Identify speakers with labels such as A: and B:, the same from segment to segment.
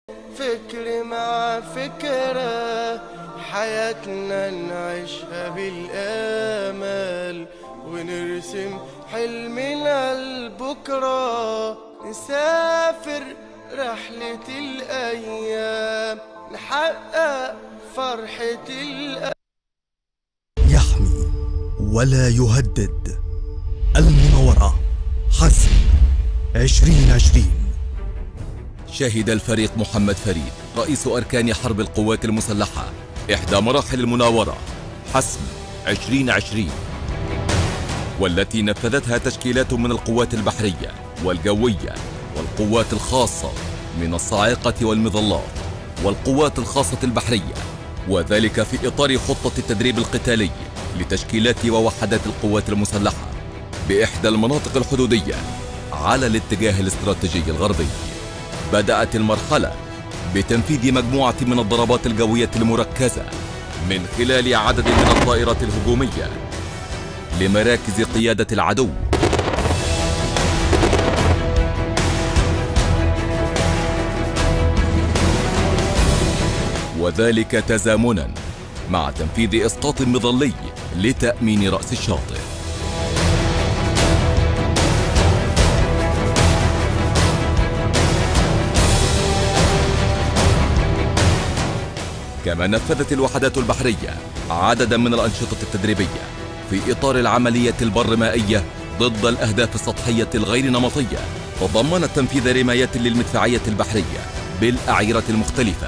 A: فكر مع فكرة حياتنا نعيشها بالآمال ونرسم حلمنا لبكرة نسافر رحلة الأيام نحقق فرحة الأيام
B: يحمي ولا يهدد المناورة حسم عشرين عشرين
C: شهد الفريق محمد فريد رئيس أركان حرب القوات المسلحة إحدى مراحل المناورة حسم 2020 والتي نفذتها تشكيلات من القوات البحرية والجوية والقوات الخاصة من الصاعقة والمظلات والقوات الخاصة البحرية وذلك في إطار خطة التدريب القتالي لتشكيلات ووحدات القوات المسلحة بإحدى المناطق الحدودية على الاتجاه الاستراتيجي الغربي بدأت المرحلة بتنفيذ مجموعة من الضربات الجوية المركزة من خلال عدد من الطائرات الهجومية لمراكز قيادة العدو وذلك تزامنا مع تنفيذ إسقاط مظلي لتأمين رأس الشاطئ كما نفذت الوحدات البحرية عددا من الأنشطة التدريبية في إطار العملية البرمائية ضد الأهداف السطحية الغير نمطية تضمنت تنفيذ رمايات للمدفعية البحرية بالأعيرة المختلفة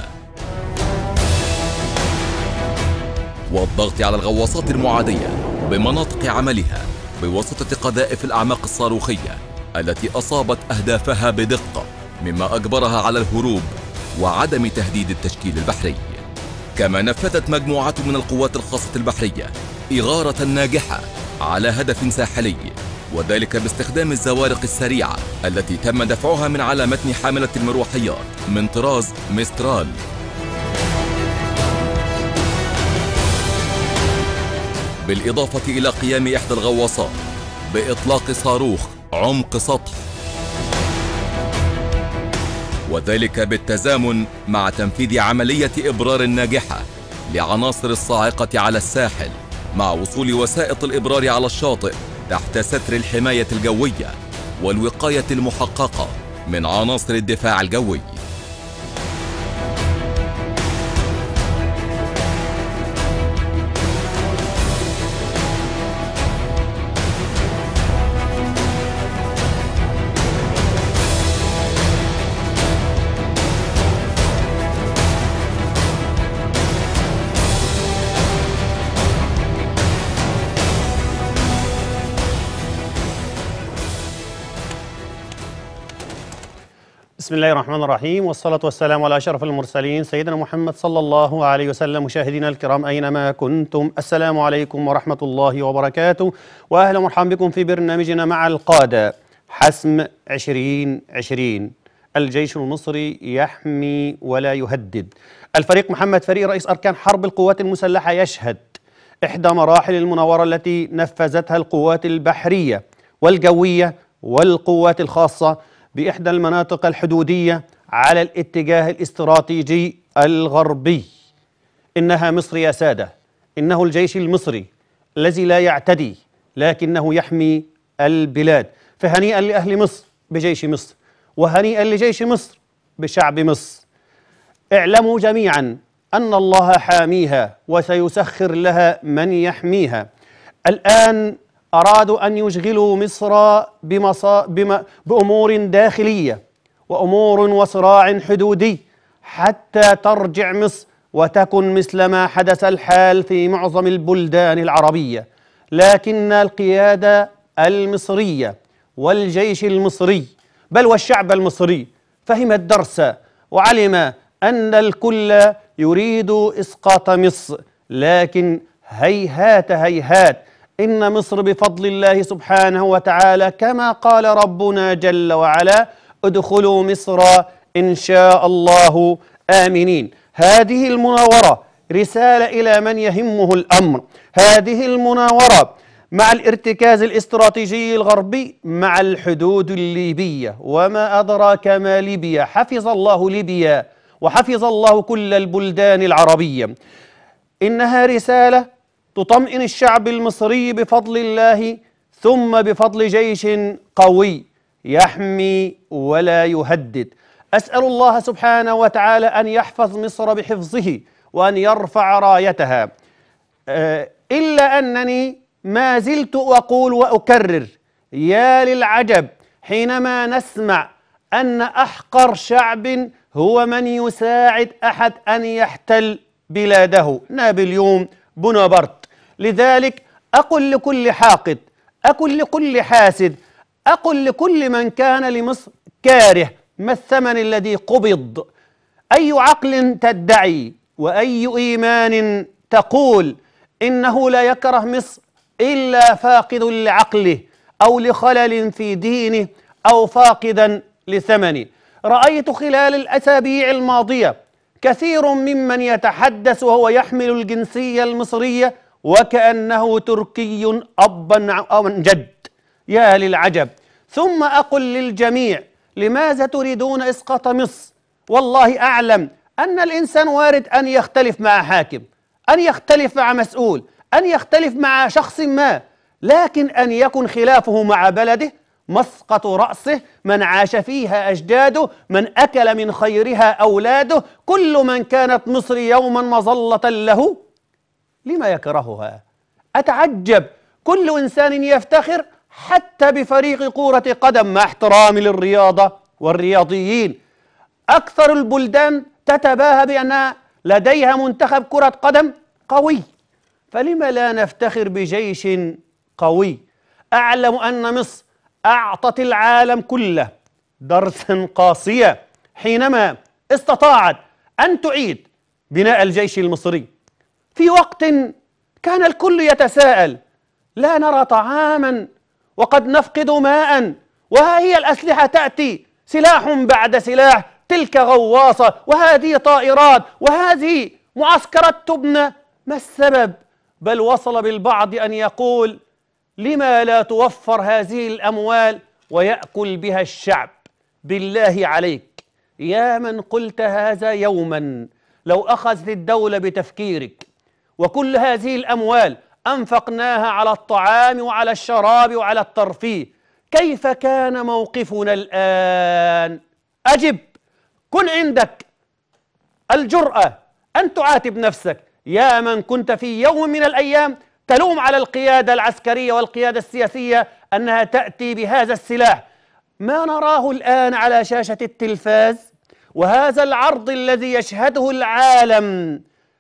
C: والضغط على الغواصات المعادية بمناطق عملها بواسطة قذائف الأعماق الصاروخية التي أصابت أهدافها بدقة مما أجبرها على الهروب وعدم تهديد التشكيل البحري كما نفذت مجموعة من القوات الخاصة البحرية إغارة ناجحة على هدف ساحلي وذلك باستخدام الزوارق السريعة التي تم دفعها من على متن حاملة المروحيات من طراز ميسترال بالإضافة إلى قيام إحدى الغواصات بإطلاق صاروخ عمق سطح وذلك بالتزامن مع تنفيذ عملية إبرار ناجحة لعناصر الصاعقة على الساحل مع وصول وسائط الإبرار على الشاطئ تحت ستر الحماية الجوية والوقاية المحققة من عناصر الدفاع الجوي
D: بسم الله الرحمن الرحيم والصلاة والسلام على أشرف المرسلين سيدنا محمد صلى الله عليه وسلم مشاهدينا الكرام أينما كنتم السلام عليكم ورحمة الله وبركاته وأهلا ومرحبا بكم في برنامجنا مع القادة حسم 2020 الجيش المصري يحمي ولا يهدد الفريق محمد فريق رئيس أركان حرب القوات المسلحة يشهد إحدى مراحل المناورة التي نفذتها القوات البحرية والجوية والقوات الخاصة بإحدى المناطق الحدودية على الاتجاه الاستراتيجي الغربي إنها مصر يا سادة إنه الجيش المصري الذي لا يعتدي لكنه يحمي البلاد فهنيئا لأهل مصر بجيش مصر وهنيئا لجيش مصر بشعب مصر اعلموا جميعا أن الله حاميها وسيسخر لها من يحميها الآن أرادوا أن يشغلوا مصر بمصا بم بأمور داخلية وأمور وصراع حدودي حتى ترجع مصر وتكن مثل ما حدث الحال في معظم البلدان العربية لكن القيادة المصرية والجيش المصري بل والشعب المصري فهم الدرس وعلم أن الكل يريد إسقاط مصر لكن هيهات هيهات إن مصر بفضل الله سبحانه وتعالى كما قال ربنا جل وعلا ادخلوا مصر إن شاء الله آمنين هذه المناورة رسالة إلى من يهمه الأمر هذه المناورة مع الارتكاز الاستراتيجي الغربي مع الحدود الليبية وما أدراك ما ليبيا حفظ الله ليبيا وحفظ الله كل البلدان العربية إنها رسالة تطمئن الشعب المصري بفضل الله ثم بفضل جيش قوي يحمي ولا يهدد أسأل الله سبحانه وتعالى أن يحفظ مصر بحفظه وأن يرفع رايتها آه، إلا أنني ما زلت أقول وأكرر يا للعجب حينما نسمع أن أحقر شعب هو من يساعد أحد أن يحتل بلاده نابليون بونابرت لذلك أقول لكل حاقد أقول لكل حاسد أقول لكل من كان لمصر كاره ما الثمن الذي قبض أي عقل تدعي وأي إيمان تقول إنه لا يكره مصر إلا فاقد لعقله أو لخلل في دينه أو فاقدا لثمنه رأيت خلال الأسابيع الماضية كثير ممن يتحدث وهو يحمل الجنسية المصرية وكأنه تركي أبا عن جد يا للعجب ثم أقل للجميع لماذا تريدون إسقاط مصر والله أعلم أن الإنسان وارد أن يختلف مع حاكم أن يختلف مع مسؤول أن يختلف مع شخص ما لكن أن يكن خلافه مع بلده مسقط رأسه من عاش فيها أجداده من أكل من خيرها أولاده كل من كانت مصر يوما مظلة له لما يكرهها أتعجب كل إنسان يفتخر حتى بفريق كرة قدم مع احترامي للرياضة والرياضيين أكثر البلدان تتباهى بأن لديها منتخب كرة قدم قوي فلما لا نفتخر بجيش قوي أعلم أن مصر أعطت العالم كله درسا قاسيا حينما استطاعت أن تعيد بناء الجيش المصري في وقت كان الكل يتساءل لا نرى طعاما وقد نفقد ماء وها هي الأسلحة تأتي سلاح بعد سلاح تلك غواصة وهذه طائرات وهذه معسكرات تبنى ما السبب بل وصل بالبعض أن يقول لما لا توفر هذه الأموال ويأكل بها الشعب بالله عليك يا من قلت هذا يوما لو أخذت الدولة بتفكيرك وكل هذه الأموال أنفقناها على الطعام وعلى الشراب وعلى الترفيه كيف كان موقفنا الآن أجب كن عندك الجرأة أن تعاتب نفسك يا من كنت في يوم من الأيام تلوم على القيادة العسكرية والقيادة السياسية أنها تأتي بهذا السلاح ما نراه الآن على شاشة التلفاز وهذا العرض الذي يشهده العالم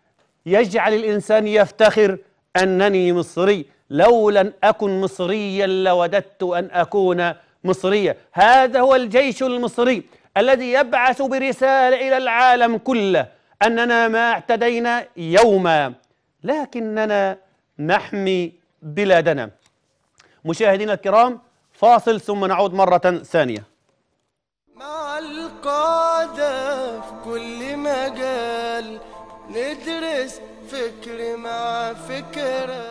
D: يجعل الإنسان يفتخر أنني مصري لو لم أكن مصريا لوددت أن أكون مصريا هذا هو الجيش المصري الذي يبعث برسالة إلى العالم كله أننا ما اعتدينا يوما لكننا نحمي بلادنا مشاهدينا الكرام فاصل ثم نعود مرة ثانية
A: مع القادة في كل مجال ندرس فكر مع فكرة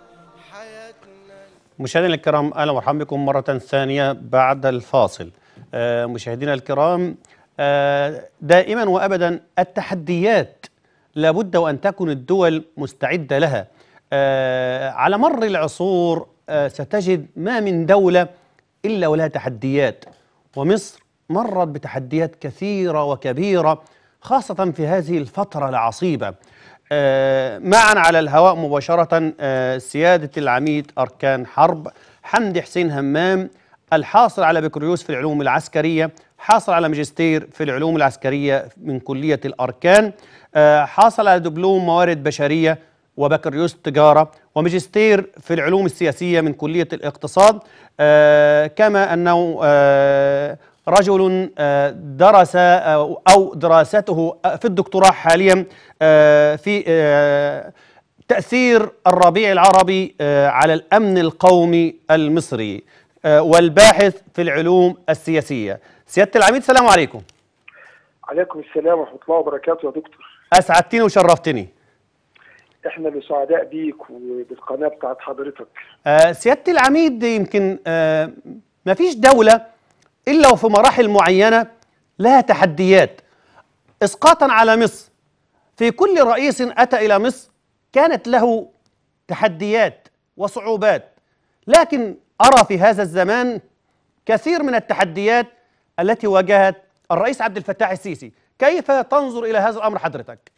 A: حياتنا
D: مشاهدينا الكرام اهلا ومرحبا بكم مره ثانيه بعد الفاصل آه، مشاهدينا الكرام آه، دائما وابدا التحديات لابد وان تكون الدول مستعده لها آه، على مر العصور آه، ستجد ما من دوله الا ولها تحديات ومصر مرت بتحديات كثيره وكبيره خاصه في هذه الفتره العصيبه آه، معا على الهواء مباشرة آه، سيادة العميد أركان حرب حمدي حسين همام الحاصل على بكالوريوس في العلوم العسكرية حاصل على ماجستير في العلوم العسكرية من كلية الأركان آه، حاصل على دبلوم موارد بشرية وبكالوريوس تجارة وماجستير في العلوم السياسية من كلية الاقتصاد آه، كما أنه آه، رجل آه، درس آه، أو دراسته آه، في الدكتوراه حاليا آه، في آه، تأثير الربيع العربي آه، على الأمن القومي المصري آه، والباحث في العلوم السياسية سيادة العميد السلام عليكم
E: عليكم السلام ورحمة الله وبركاته يا دكتور
D: أسعدتني وشرفتني
E: احنا اللي سعداء بيك وبالقناة بتاعت حضرتك
D: آه، سيادة العميد يمكن آه، ما فيش دولة إلا وفي مراحل معينة لها تحديات اسقاطا على مصر في كل رئيس اتى الى مصر كانت له تحديات وصعوبات لكن ارى في هذا الزمان كثير من التحديات التي واجهت الرئيس عبد الفتاح السيسي كيف تنظر الى هذا الامر حضرتك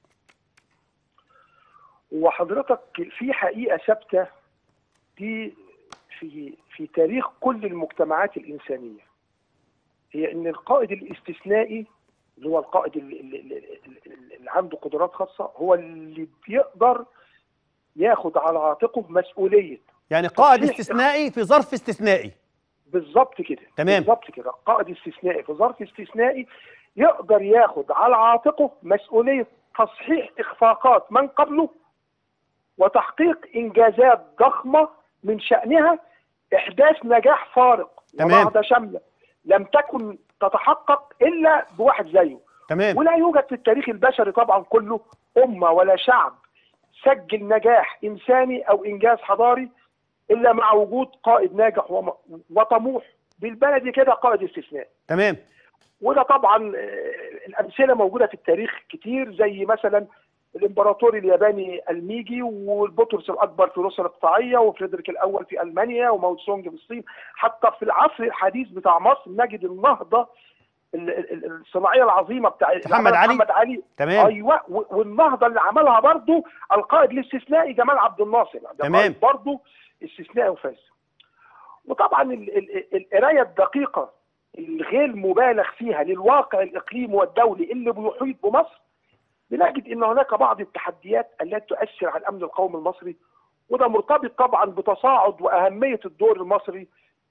E: وحضرتك في حقيقه ثابته دي في في تاريخ كل المجتمعات الانسانيه هي ان القائد الاستثنائي اللي هو القائد اللي, اللي, اللي اللي عنده قدرات خاصه هو اللي بيقدر ياخد على عاتقه مسؤوليه
D: يعني قائد
E: تصحيح
D: استثنائي في ظرف استثنائي
E: بالظبط كده
D: تمام.
E: بالظبط كده قائد استثنائي في ظرف استثنائي يقدر ياخد على عاتقه مسؤوليه تصحيح اخفاقات من قبله وتحقيق انجازات ضخمه من شانها احداث نجاح فارق
D: تمام.
E: وبعد شامله لم تكن تتحقق الا بواحد زيه
D: تمام
E: ولا يوجد في التاريخ البشري طبعا كله امه ولا شعب سجل نجاح انساني او انجاز حضاري الا مع وجود قائد ناجح وم- وطموح بالبلدي كده قائد استثنائي
D: تمام
E: وده طبعا آه، الامثله موجوده في التاريخ كتير زي مثلا الامبراطور الياباني الميجي والبطرس الاكبر في روسيا الاقطاعيه وفريدريك الاول في المانيا وماو تسونج في الصين حتى في العصر الحديث بتاع مصر نجد النهضه ال- ال- ال- الصناعيه العظيمه بتاع
D: محمد علي.
E: محمد علي
D: تمام
E: ايوه و- والنهضه اللي عملها برضه القائد الاستثنائي جمال عبد الناصر ده
D: تمام.
E: قائد برضه استثنائي وفاسد وطبعا ال- ال- القرايه الدقيقه الغير مبالغ فيها للواقع الاقليمي والدولي اللي بيحيط بمصر بنجد ان هناك بعض التحديات التي تؤثر على الامن القومي المصري وده مرتبط طبعا بتصاعد واهميه الدور المصري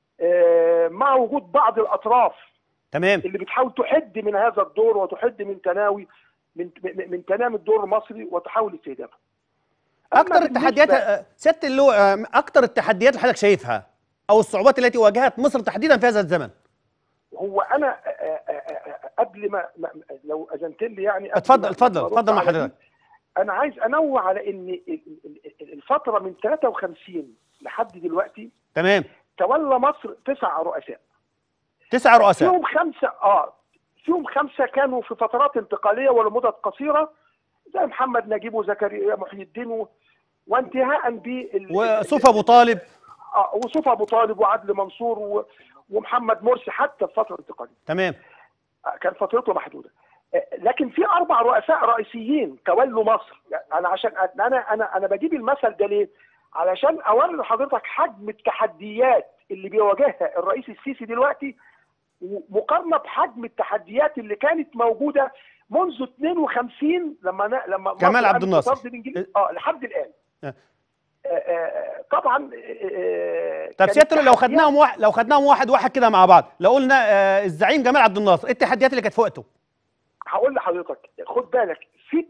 E: آه، مع وجود بعض الاطراف
D: تمام
E: اللي بتحاول تحد من هذا الدور وتحد من تناوي من من من تنامي الدور المصري وتحاول استهدافه. أما
D: اكتر التحديات
E: بالنسبة-
D: آه، سياده اللواء آه، اكتر التحديات اللي حضرتك شايفها او الصعوبات التي واجهت مصر تحديدا في هذا الزمن
E: هو انا آه، آه، آه، قبل ما ما- لو اذنت لي يعني قبل
D: اتفضل
E: ما-
D: اتفضل
E: ما أرد
D: اتفضل مع
E: على دي،
D: حضرتك
E: انا عايز انوه على ان ال- ال- ال- الفتره من 53 لحد دلوقتي
D: تمام
E: تولى مصر تسع رؤساء
D: تسع رؤساء
E: فيهم خمسه اه فيهم خمسه كانوا في فترات انتقاليه ولمدد قصيره زي محمد نجيب وزكريا محي الدين و- وانتهاء ب
D: وصوفي ابو طالب
E: آه وصوفي ابو طالب وعدلي منصور و... ومحمد مرسي حتى في فتره انتقاليه
D: تمام
E: آه، كان فترته محدوده آه، لكن في اربع رؤساء رئيسيين تولوا مصر يعني انا عشان انا انا انا بجيب المثل ده ليه؟ علشان اوري لحضرتك حجم التحديات اللي بيواجهها الرئيس السيسي دلوقتي مقارنه بحجم التحديات اللي كانت موجوده منذ 52 لما نا- لما
D: جمال
E: مصر
D: عبد
E: قامت
D: الناصر.
E: بطرد الإنجليز. اه لحد الان
D: آه.
E: آه، آه، طبعا آه، آه،
D: طب
E: كانت
D: سيادة لو
E: تحديات-
D: خدناهم واحد لو خدناهم واحد واحد كده مع بعض لو قلنا آه، الزعيم جمال عبد الناصر ايه التحديات اللي كانت في وقته
E: هقول لحضرتك خد بالك في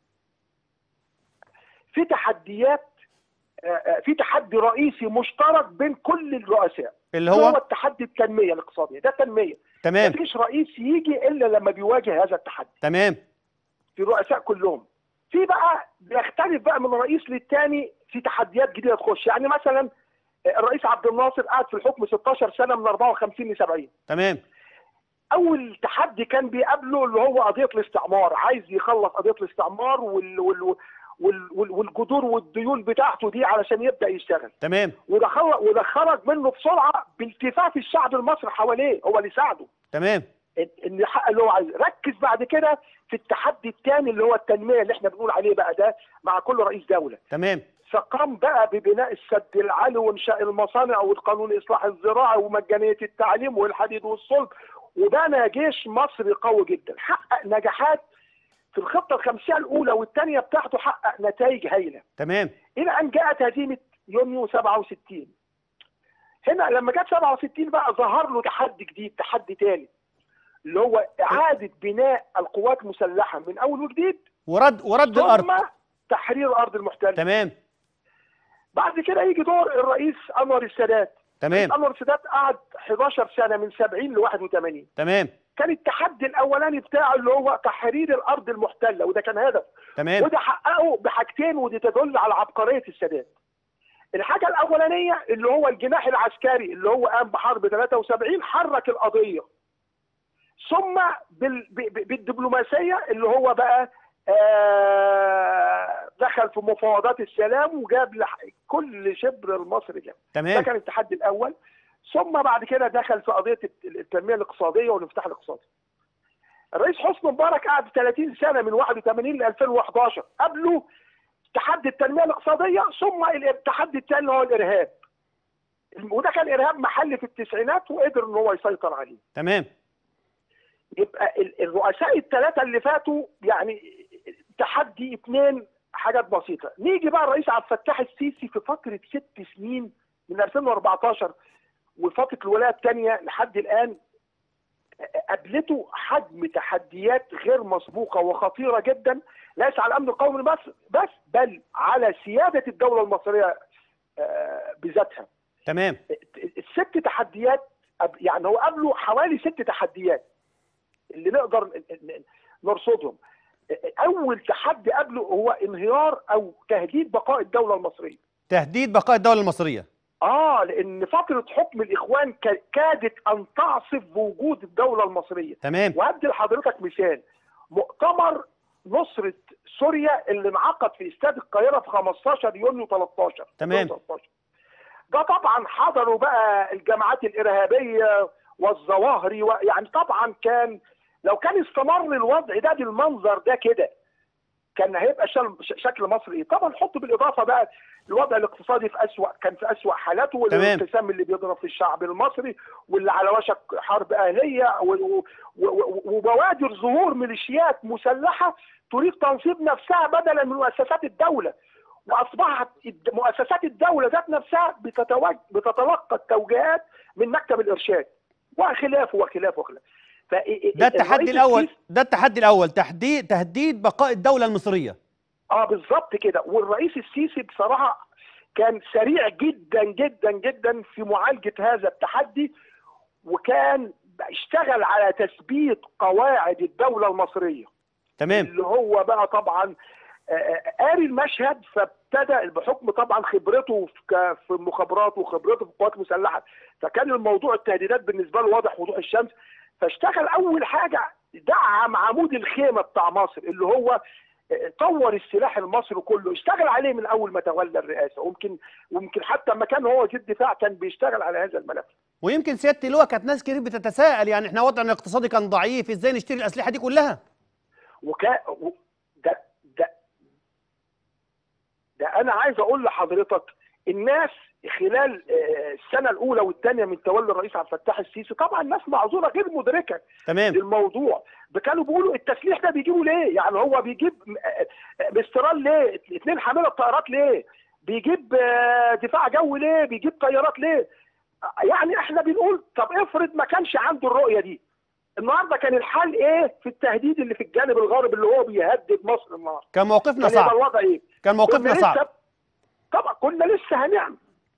E: في تحديات آه، آه، في تحدي رئيسي مشترك بين كل الرؤساء
D: اللي
E: هو
D: هو
E: التحدي التنميه الاقتصاديه ده تنميه
D: تمام
E: مفيش رئيس يجي الا لما بيواجه هذا التحدي
D: تمام
E: في الرؤساء كلهم في بقى بيختلف بقى من رئيس للتاني في تحديات جديده تخش يعني مثلا آه، الرئيس عبد الناصر قعد في الحكم 16 سنه من 54 ل 70
D: تمام
E: اول تحدي كان بيقابله اللي هو قضيه الاستعمار عايز يخلص قضيه الاستعمار وال وال وال وال والجذور والديون بتاعته دي علشان يبدا يشتغل
D: تمام
E: وده خرج وده خرج منه بسرعه بالتفاف الشعب المصري حواليه هو اللي ساعده
D: تمام
E: إن- ان يحقق اللي هو عايزه ركز بعد كده في التحدي الثاني اللي هو التنميه اللي احنا بنقول عليه بقى ده مع كل رئيس دوله
D: تمام
E: فقام بقى ببناء السد العالي وانشاء المصانع والقانون الاصلاح الزراعي ومجانيه التعليم والحديد والصلب وبنى جيش مصري قوي جدا حقق نجاحات في الخطه الخمسيه الاولى والثانيه بتاعته حقق نتائج هائله
D: تمام
E: الى ان جاءت هزيمه يونيو 67 هنا لما جت 67 بقى ظهر له تحدي جديد تحدي ثالث اللي هو اعاده بناء القوات المسلحه من اول وجديد
D: ورد ورد الارض
E: ثم تحرير الارض المحتله
D: تمام
E: بعد كده يجي دور الرئيس انور السادات
D: تمام
E: انور السادات قعد 11 سنه من 70 ل 81
D: تمام
E: كان التحدي الاولاني بتاعه اللي هو تحرير الارض المحتله وده كان هدف
D: تمام
E: وده حققه بحاجتين ودي تدل على عبقريه السادات الحاجه الاولانيه اللي هو الجناح العسكري اللي هو قام بحرب 73 حرك القضيه ثم بال- ب- ب- بالدبلوماسيه اللي هو بقى آه، دخل في مفاوضات السلام وجاب لح- كل شبر لمصر جاب ده
D: تمام
E: كان التحدي الاول ثم بعد كده دخل في قضيه الت- التنميه الاقتصاديه والانفتاح الاقتصادي. الرئيس حسني مبارك قعد 30 سنه من 81 ل 2011 قبله تحدي التنميه الاقتصاديه ثم التحدي الثاني اللي هو الارهاب. وده كان ارهاب محلي في التسعينات وقدر ان هو يسيطر عليه.
D: تمام
E: يبقى ال- الرؤساء الثلاثه اللي فاتوا يعني تحدي اثنين حاجات بسيطه نيجي بقى الرئيس عبد الفتاح السيسي في فتره ست سنين من 2014 وفتره الولايه الثانيه لحد الان قابلته حجم تحديات غير مسبوقه وخطيره جدا ليس على الامن القومي بس بس بل على سياده الدوله المصريه آه، بذاتها
D: تمام
E: الست تحديات أب- يعني هو قابله حوالي ست تحديات اللي نقدر ن- ن- نرصدهم اول تحدي قبله هو انهيار او تهديد بقاء الدوله المصريه
D: تهديد بقاء الدوله المصريه
E: اه لان فتره حكم الاخوان ك- كادت ان تعصف بوجود الدوله المصريه
D: تمام
E: وهدي لحضرتك مثال مؤتمر نصرة سوريا اللي انعقد في استاد القاهرة في 15 يونيو 13
D: تمام.
E: 13. ده طبعا حضروا بقى الجماعات الإرهابية والظواهري و... يعني طبعا كان لو كان استمر الوضع ده بالمنظر ده كده كان هيبقى شل... ش- شكل مصر ايه طبعا حط بالاضافه بقى الوضع الاقتصادي في اسوا كان في اسوا حالاته
D: تمام.
E: والانقسام اللي بيضرب في الشعب المصري واللي على وشك حرب اهليه و... و... و... وبوادر ظهور ميليشيات مسلحه تريد تنصيب نفسها بدلا من مؤسسات الدوله واصبحت الد- مؤسسات الدوله ذات نفسها بتتوج... بتتلقى التوجيهات من مكتب الارشاد وخلافه وخلافه وخلافه ف...
D: ده التحدي
E: الرئيس
D: الاول
E: السيسي-
D: ده التحدي الاول تحديد تهديد بقاء الدوله المصريه
E: اه بالظبط كده والرئيس السيسي بصراحه كان سريع جدا جدا جدا في معالجه هذا التحدي وكان اشتغل على تثبيت قواعد الدوله المصريه
D: تمام
E: اللي هو بقى طبعا آه، آه، قاري المشهد فابتدى بحكم طبعا خبرته في ك- في المخابرات وخبرته في القوات المسلحه فكان الموضوع التهديدات بالنسبه له واضح وضوح الشمس فاشتغل اول حاجه دعم عمود الخيمه بتاع مصر اللي هو آه، طور السلاح المصري كله اشتغل عليه من اول ما تولى الرئاسه ويمكن ويمكن حتى لما كان هو وزير الدفاع كان بيشتغل على هذا الملف
D: ويمكن سياده اللواء كانت ناس كتير بتتساءل يعني احنا وضعنا الاقتصادي كان ضعيف ازاي نشتري الاسلحه دي كلها
E: وكا و- ده ده ده انا عايز اقول لحضرتك الناس خلال آه، السنه الاولى والثانيه من تولي الرئيس عبد الفتاح السيسي طبعا الناس معذوره غير مدركه
D: تمام
E: للموضوع ده كانوا بيقولوا التسليح ده بيجيبه ليه؟ يعني هو بيجيب م- آه، آه، مسترال ليه؟ اثنين حامله طيارات ليه؟ بيجيب آه، دفاع جوي ليه؟ بيجيب طيارات ليه؟ آه، يعني احنا بنقول طب افرض ما كانش عنده الرؤيه دي النهارده كان الحل ايه في التهديد اللي في الجانب الغربي اللي هو بيهدد مصر النهارده
D: كان موقفنا
E: كان يبقى
D: صعب
E: الوضع ايه؟
D: كان موقفنا
E: كنا
D: صعب
E: لسه طبعا كنا لسه هنعمل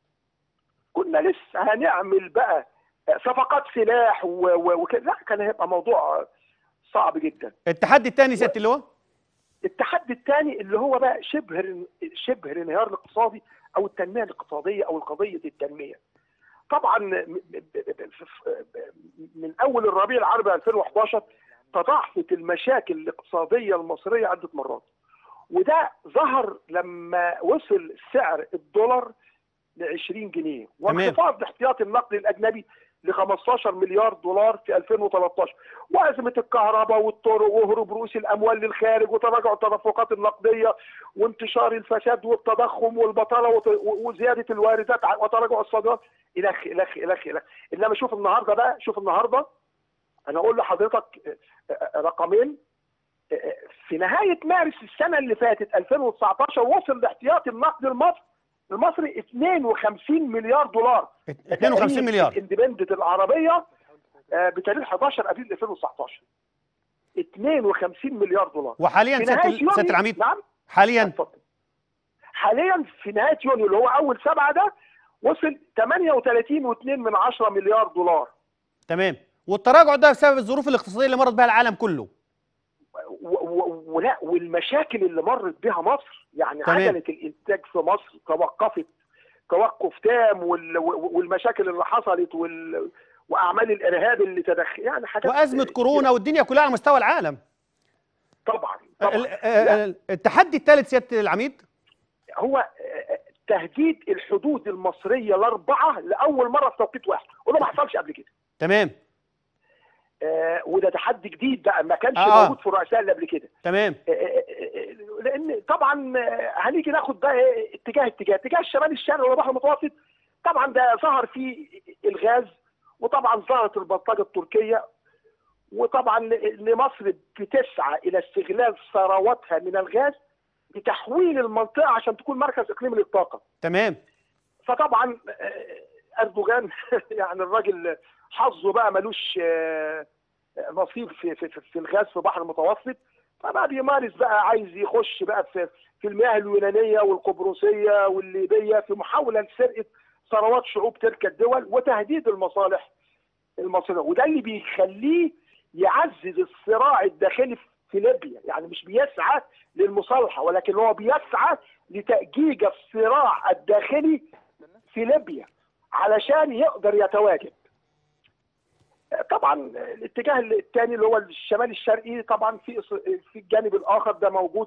E: كنا لسه هنعمل بقى صفقات سلاح و- و- وكده لا كان هيبقى موضوع صعب جدا
D: التحدي الثاني سياده اللواء
E: التحدي الثاني اللي هو بقى شبه شبه الانهيار الاقتصادي او التنميه الاقتصاديه او قضيه التنميه طبعا م- ب- ب- من اول الربيع العربي 2011 تضاعفت المشاكل الاقتصاديه المصريه عده مرات وده ظهر لما وصل سعر الدولار ل 20 جنيه وانخفاض احتياطي النقد الاجنبي ل 15 مليار دولار في 2013 وازمه الكهرباء والطرق وهروب رؤوس الاموال للخارج وتراجع التدفقات النقديه وانتشار الفساد والتضخم والبطاله وت- وزياده الواردات ع- وتراجع الصادرات الى اخ الى اخ الى اخ الى اخ انما شوف النهارده بقى شوف النهارده انا اقول لحضرتك آه، آه، رقمين آه، في نهايه مارس السنه اللي فاتت 2019 وصل الاحتياطي النقدي المصري المصري 52 مليار دولار
D: 52 مليار
E: الاندبندنت العربيه آه، بتاريخ 11 ابريل 2019 52 مليار دولار
D: وحاليا
E: في
D: سياده
E: نهايه
D: ال- سياده
E: يونيو
D: العميد
E: نعم
D: حاليا
E: اتفضل. حاليا في نهايه يونيو اللي هو اول سبعه ده وصل 38.2 من 10 مليار دولار
D: تمام والتراجع ده بسبب الظروف الاقتصاديه اللي مرت بها العالم كله
E: و- و- ولا والمشاكل اللي مرت بها مصر يعني
D: تمام.
E: عجله الانتاج في مصر توقفت توقف تام وال- والمشاكل اللي حصلت وال واعمال الارهاب اللي تدخل يعني حاجات
D: وازمه كورونا والدنيا كلها على مستوى العالم
E: طبعا طبعا
D: ال- ال- التحدي الثالث سياده العميد
E: هو آه، تهديد الحدود المصريه الاربعه لاول مره في توقيت واحد وده ما حصلش قبل كده
D: تمام
E: آه، وده تحدي جديد بقى ما كانش
D: آه.
E: موجود في الرؤساء اللي قبل كده
D: تمام
E: آه، آه، آه، لان طبعا آه، هنيجي ناخد بقى إيه اتجاه اتجاه اتجاه الشمال الشرقي والبحر المتوسط طبعا ده ظهر فيه الغاز وطبعا ظهرت البلطجه التركيه وطبعا ان مصر بتسعى الى استغلال ثرواتها من الغاز لتحويل المنطقه عشان تكون مركز اقليمي للطاقه
D: تمام
E: فطبعا آه، اردوغان يعني الراجل حظه بقى ملوش آه، نصيب في في في الغاز في البحر المتوسط فبقى بيمارس بقى عايز يخش بقى في في المياه اليونانيه والقبرصيه والليبيه في محاوله لسرقه ثروات شعوب تلك الدول وتهديد المصالح المصريه وده اللي بيخليه يعزز الصراع الداخلي في ليبيا يعني مش بيسعى للمصالحه ولكن هو بيسعى لتأجيج الصراع الداخلي في ليبيا علشان يقدر يتواجد طبعا الاتجاه الثاني اللي هو الشمال الشرقي طبعا في في الجانب الاخر ده موجود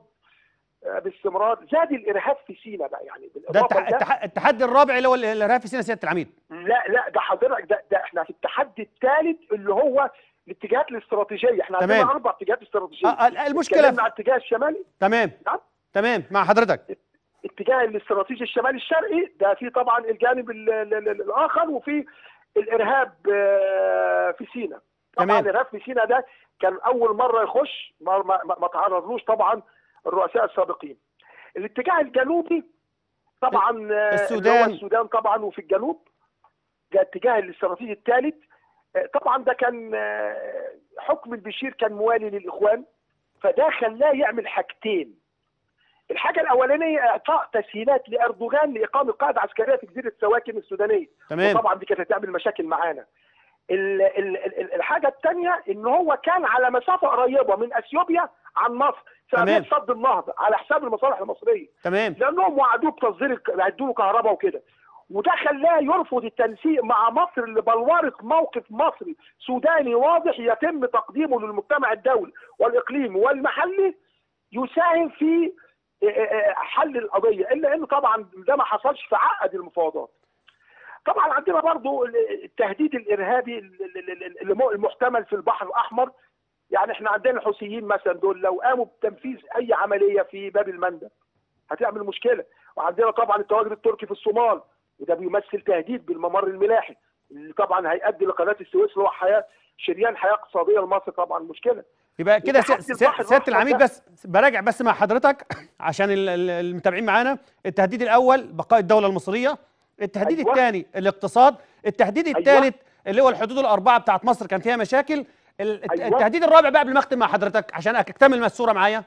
E: باستمرار زاد الارهاب في سيناء بقى يعني
D: ده
E: بالإضافة
D: التح...
E: لده-
D: التح... التحدي الرابع اللي هو الارهاب في سينا سياده العميد
E: لا لا ده حضرتك ده, ده احنا في التحدي الثالث اللي هو الاتجاهات الاستراتيجيه احنا
D: تمام.
E: عندنا اربع اتجاهات استراتيجيه
D: آه، آه، المشكله
E: اتكلمنا
D: في...
E: على الاتجاه الشمالي
D: تمام
E: نعم
D: تمام مع حضرتك
E: اتجاه الاستراتيجي الشمالي الشرقي ده في طبعا الجانب ال ال ال الاخر وفي الارهاب آه، في سيناء طبعا
D: تمام.
E: الارهاب في سيناء ده كان اول مره يخش ما, ما, ما ما تعرضلوش طبعا الرؤساء السابقين الاتجاه الجنوبي طبعا آه، اللي هو
D: السودان.
E: السودان طبعا وفي الجنوب ده اتجاه الاستراتيجي الثالث آه، طبعا ده كان آه، حكم البشير كان موالي للاخوان فده خلاه يعمل حاجتين الحاجه الاولانيه اعطاء تسهيلات لاردوغان لاقامه قاعده عسكريه في جزيره سواكن السودانيه
D: تمام
E: وطبعا دي كانت هتعمل مشاكل معانا ال- ال- ال- الحاجه الثانيه ان هو كان على مسافه قريبه من اثيوبيا عن مصر في
D: تمام.
E: عمليه صد النهضه على حساب المصالح المصريه
D: تمام
E: لانهم وعدوه بتصدير الك- هيدوا له كهرباء وكده وده خلاه يرفض التنسيق مع مصر اللي بلورت موقف مصري سوداني واضح يتم تقديمه للمجتمع الدولي والاقليمي والمحلي يساهم في آه، آه، حل القضيه الا انه طبعا ده ما حصلش فعقد المفاوضات. طبعا عندنا برضو التهديد الارهابي اللي م- المحتمل في البحر الاحمر يعني احنا عندنا الحوثيين مثلا دول لو قاموا بتنفيذ اي عمليه في باب المندب هتعمل مشكله وعندنا طبعا التواجد التركي في الصومال وده بيمثل تهديد بالممر الملاحي اللي طبعا هيؤدي لقناه السويس اللي هو حياه شريان حياه اقتصاديه لمصر طبعا مشكله
D: يبقى كده سي-
E: وتحدي
D: سي-
E: البحر
D: سياده
E: الأحمر
D: العميد
E: ده-
D: بس براجع بس مع حضرتك عشان ال- ال- المتابعين معانا التهديد الاول بقاء الدوله المصريه التهديد
E: أيوة.
D: الثاني الاقتصاد التهديد
E: أيوة.
D: الثالث اللي هو الحدود الاربعه بتاعت مصر كان فيها مشاكل ال-
E: أيوة.
D: التهديد الرابع بقى قبل ما اختم مع حضرتك عشان اكتمل الصوره معايا